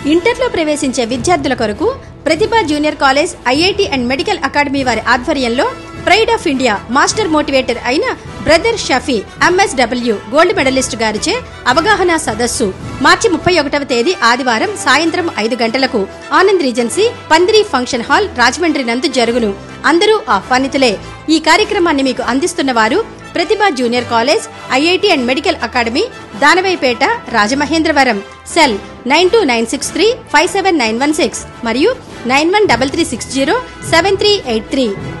ఇంటర్లో ప్రవేశించే విద్యార్థుల కొరకు Pratibha junior college IIT and medical academy వారి ఆధ్వర్యంలో pride of India master motivator అయిన brother Shafi MSW gold medalist గారిచే అవగాహన సదస్సు మార్చి ముప్పై ఒకటవ తేదీ ఆదివారం సాయంత్రం ఐదు గంటలకు Anand regency Pandiri function hall Rajahmundry నందు జరుగును అందరూ ఆహ్వానితులే ఈ కార్యక్రమాన్ని మీకు అందిస్తున్న వారు Pratibha junior college IIT and medical academy Danavaipeta Rajamahendravaram cell nine two nine six three five seven nine one six మరియు nine one double three six zero seven three eight three